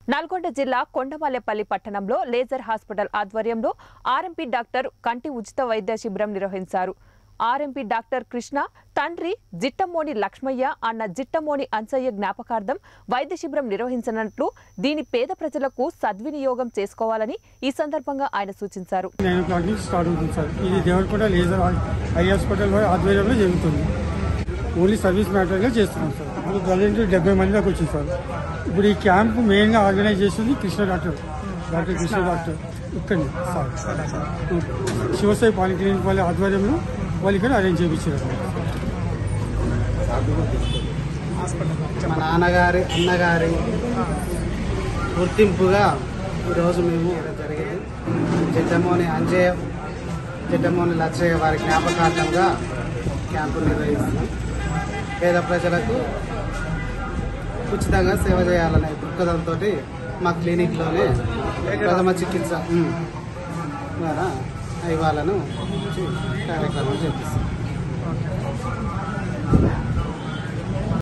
నల్గొండ జిల్లా కొండమల్లెపల్లి పట్టణంలో laser hospital ఆధ్వర్యంలో ఆర్ఎంపీ డాక్టర్ కంటి ఉచిత వైద్య శిబిరం నిర్వహించారు ఆర్ఎంపీ డాక్టర్ కృష్ణ తండ్రి జిట్టమోని లక్ష్మయ్య అన్న జిట్టమోని అంచయ్య జ్ఞాపకార్థం వైద్య శిబిరం నిర్వహించినట్లు దీని పేద ప్రజలకు సద్వినియోగం చేసుకోవాలని ఈ సందర్భంగా ఆయన సూచించారు నైన్ ఓ క్లాక్ నుంచి స్టార్ట్ అవుతుంది సార్ ఇది దేవరకొండ లేజర్ ఐ హాస్పిటల్ వారి ఆధ్వర్యంలో జరుగుతుంది ఓన్లీ సర్వీస్ మ్యాటర్గా చేస్తున్నాం సార్ ఇప్పుడు ప్రజెంట్ డెబ్బై మంది దాకా వచ్చింది సార్ ఇప్పుడు ఈ క్యాంప్ మెయిన్గా ఆర్గనైజ్ చేస్తుంది Krishna doctor doctor Krishna doctor ఇక్కడనే సార్ శివసాయి పాలిక్లినిక్ వాళ్ళ ఆధ్వర్యంలో వాళ్ళు ఇక్కడ అరేంజ్ చేయించారు మా నాన్నగారి అన్నగారి గుర్తింపుగా ఈరోజు మేము చేయడం జరిగింది చిట్టమోని అంజయ్య చిట్టమోని లచ్చయ్య వారి జ్ఞాపకార్థంగా క్యాంపు నిర్వహిస్తున్నాం పేద ప్రజలకు ఉచితంగా సేవ చేయాలనే దృక్పథంతో మా క్లినిక్లోనే ప్రథమ చికిత్స ఉమ్, ద్వారా ఇవ్వాలను కార్యక్రమం చేపిస్తాం